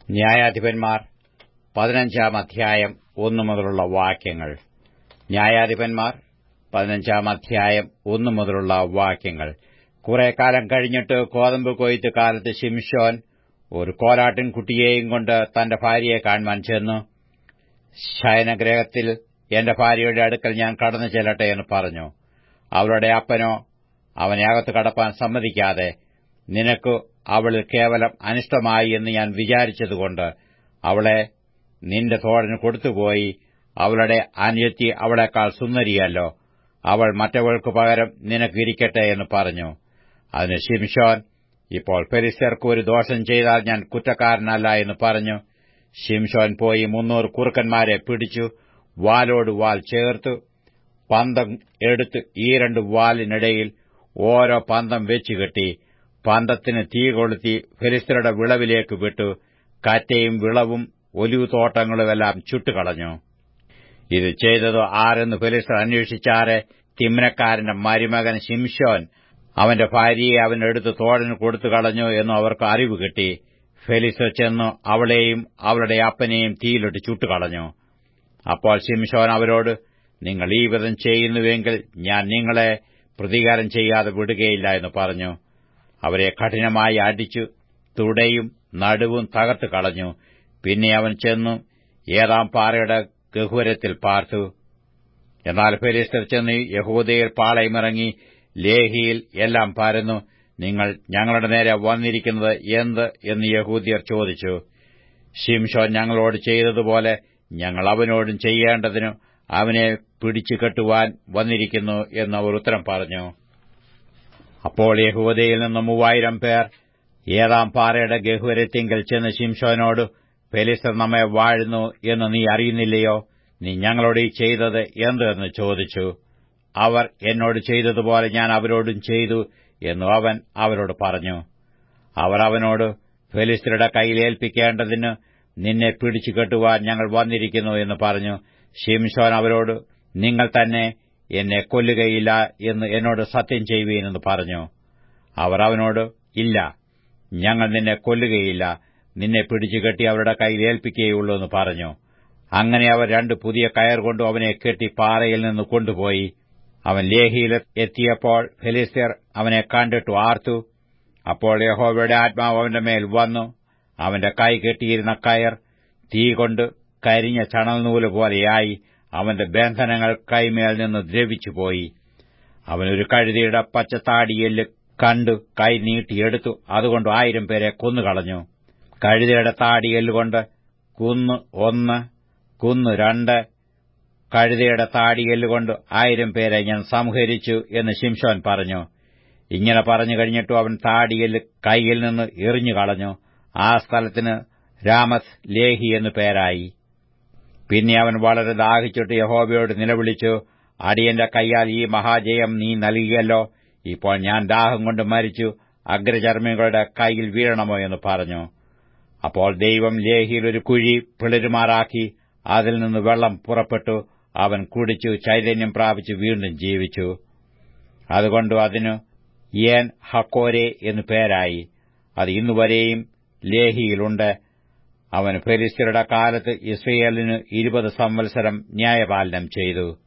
ന്യായാധിപന്മാർ പതിനഞ്ചാം അധ്യായം ഒന്നു മുതലുള്ള വാക്യങ്ങൾ ന്യായാധിപന്മാർ പതിനഞ്ചാം അധ്യായം ഒന്നു മുതലുള്ള വാക്യങ്ങൾ കുറെ കാലം കഴിഞ്ഞിട്ട് കോതമ്പ് കൊയ്ത്ത് കാലത്ത് ശിംഷോൻ ഒരു കോലാട്ടിൻ കുട്ടിയെയും കൊണ്ട് തന്റെ ഭാര്യയെ കാണുവാൻ ചെന്നു ശയനഗ്രഹത്തിൽ എന്റെ ഭാര്യയുടെ അടുക്കൽ ഞാൻ കടന്നു ചെല്ലട്ടെ എന്ന് പറഞ്ഞു അവളുടെ അപ്പനോ അവനെ അകത്ത് കടപ്പാൻ സമ്മതിക്കാതെ നിനക്ക് അവളിൽ കേവലം അനിഷ്ടമായി എന്ന് ഞാൻ വിചാരിച്ചതുകൊണ്ട് അവളെ നിന്റെ തോഴന് കൊടുത്തുപോയി അവളുടെ അനുജത്തി അവളെക്കാൾ സുന്ദരിയല്ലോ അവൾ മറ്റവൾക്ക് പകരം നിനക്കിരിക്കട്ടെ എന്ന് പറഞ്ഞു അതിന് ശിംഷോൻ ഇപ്പോൾ പെരിസ്യർക്ക് ഒരു ദോഷം ചെയ്താൽ ഞാൻ കുറ്റക്കാരനല്ല എന്ന് പറഞ്ഞു ശിംഷോൻ പോയി മുന്നൂറ് കുറുക്കന്മാരെ പിടിച്ചു വാലോട് വാൽ ചേർത്തു പന്തം എടുത്ത് ഈ രണ്ട് വാലിനിടയിൽ ഓരോ പന്തം വെച്ചുകെട്ടി പന്തത്തിന് തീ കൊളുത്തി ഫെലിസ്തരുടെ വിളവിലേക്ക് വിട്ടു കാറ്റയും വിളവും ഒലിവു തോട്ടങ്ങളുമെല്ലാം ചുട്ടുകളഞ്ഞു ഇത് ചെയ്തത് ആരെന്ന് ഫെലിസ്തർ അന്വേഷിച്ചാറെ തിമ്നക്കാരന്റെ മരുമകൻ ശിംഷോൻ അവന്റെ ഭാര്യയെ അവനെടുത്ത് തോഴന് കൊടുത്തു കളഞ്ഞു എന്ന് അവർക്ക് അറിവ് കിട്ടി ഫെലിസ്തർ ചെന്നു അവളെയും അവളുടെ അപ്പനെയും തീയിലിട്ട് ചുട്ടുകളഞ്ഞു അപ്പോൾ ശിംഷോൻ അവരോട് നിങ്ങൾ ഈ വിധം ചെയ്യുന്നുവെങ്കിൽ ഞാൻ നിങ്ങളെ പ്രതികാരം ചെയ്യാതെ വിടുകയില്ല എന്ന് പറഞ്ഞു അവരെ കഠിനമായി അടിച്ചു തുടയും നടുവും തകർത്ത് കളഞ്ഞു പിന്നെ അവൻ ചെന്നു ഏതാം പാറയുടെ ഗഹുരത്തിൽ പാർത്തു എന്നാൽ ഫെലിസ്തർ ചെന്ന് യഹൂദയിൽ പാളയമിറങ്ങി ലേഹിയിൽ എല്ലാം പരന്നു നിങ്ങൾ ഞങ്ങളുടെ നേരെ വന്നിരിക്കുന്നത് എന്ത് എന്ന് യഹൂദിയർ ചോദിച്ചു ഷിംഷോൻ ഞങ്ങളോട് ചെയ്തതുപോലെ ഞങ്ങൾ അവനോടും ചെയ്യേണ്ടതിനു അവനെ പിടിച്ചു കെട്ടുവാൻ വന്നിരിക്കുന്നു എന്ന് അവർ ഉത്തരം പറഞ്ഞു അപ്പോൾ യഹൂദയിൽ നിന്ന് മൂവായിരം പേർ ഏതാം പാറയുടെ ഗഹുരത്തിങ്കൽ ചെന്ന് ശിംഷോനോട് ഫെലിസ്തർ നമ്മെ വാഴുന്നു എന്ന് നീ അറിയുന്നില്ലയോ നീ ഞങ്ങളോട് ഈ ചെയ്തത് എന്ത് എന്ന് ചോദിച്ചു അവർ എന്നോട് ചെയ്തതുപോലെ ഞാൻ അവരോടും ചെയ്തു എന്നു അവൻ അവരോട് പറഞ്ഞു അവർ അവനോട് ഫെലിസ്തരുടെ കയ്യിൽ ഏൽപ്പിക്കേണ്ടതിന് നിന്നെ പിടിച്ചു കെട്ടുവാൻ ഞങ്ങൾ വന്നിരിക്കുന്നു എന്ന് പറഞ്ഞു ഷിംഷോൻ അവരോട് നിങ്ങൾ തന്നെ എന്നെ കൊല്ലുകയില്ല എന്ന് എന്നോട് സത്യം ചെയ്യുവീനെന്ന് പറഞ്ഞു അവർ അവനോട് ഇല്ല ഞങ്ങൾ നിന്നെ കൊല്ലുകയില്ല നിന്നെ പിടിച്ചുകെട്ടി അവരുടെ കയ്യിൽ ഏൽപ്പിക്കുകയുള്ളൂ എന്ന് പറഞ്ഞു അങ്ങനെ അവർ രണ്ട് പുതിയ കയർ കൊണ്ട് അവനെ കെട്ടി പാറയിൽ നിന്ന് കൊണ്ടുപോയി അവൻ ലേഹിയിൽ എത്തിയപ്പോൾ ഫെലിസ്തീർ അവനെ കണ്ടിട്ടു ആർത്തു അപ്പോൾ യഹോവയുടെ ആത്മാവ് അവന്റെ മേൽ വന്നു അവന്റെ കൈ കെട്ടിയിരുന്ന കയർ തീ കൊണ്ട് കരിഞ്ഞ ചണൽനൂല് പോലെയായി അവന്റെ ബന്ധനങ്ങൾ കൈമേൽ നിന്ന് ദ്രവിച്ചുപോയി അവനൊരു കഴുതിയുടെ പച്ചത്താടിയെല്ല് കണ്ടു കൈ നീട്ടിയെടുത്തു അതുകൊണ്ട് ആയിരം പേരെ കൊന്നുകളഞ്ഞു കഴുതിയുടെ താടിയെല്ലുകൊണ്ട് കുന്ന് ഒന്ന് കുന്നു രണ്ട് കഴുതയുടെ താടിയെല്ലുകൊണ്ട് ആയിരം പേരെ ഞാൻ സംഹരിച്ചു എന്ന് ശിംഷോൻ പറഞ്ഞു ഇങ്ങനെ പറഞ്ഞു കഴിഞ്ഞിട്ടും അവൻ താടിയെല്ല് കൈയിൽ നിന്ന് എറിഞ്ഞു കളഞ്ഞു ആ സ്ഥലത്തിന് രാമസ് ലേഹി എന്നു പേരായി പിന്നെ അവൻ വളരെ ദാഹിച്ചിട്ട് യഹോബയോട് നിലവിളിച്ചു അടിയന്റെ കൈയാൽ ഈ മഹാജയം നീ നൽകിയല്ലോ ഇപ്പോൾ ഞാൻ ദാഹം കൊണ്ട് മരിച്ചു അഗ്രചർമ്മികളുടെ കൈയിൽ വീഴണമോ എന്ന് പറഞ്ഞു അപ്പോൾ ദൈവം ലേഹിയിൽ ഒരു കുഴി പിളരുമാറാക്കി അതിൽ നിന്ന് വെള്ളം പുറപ്പെട്ടു അവൻ കുടിച്ചു ചൈതന്യം പ്രാപിച്ചു വീണ്ടും ജീവിച്ചു അതുകൊണ്ട് അതിനു ഏൻ ഹക്കോരെ എന്നു പേരായി അത് ഇന്നുവരെയും ലേഹിയിലുണ്ട് അവൻ ഫെലിസ്തരുടെ കാലത്ത് ഇസ്രയേലിന് ഇരുപത് സംവത്സരം ന്യായപാലനം ചെയ്തു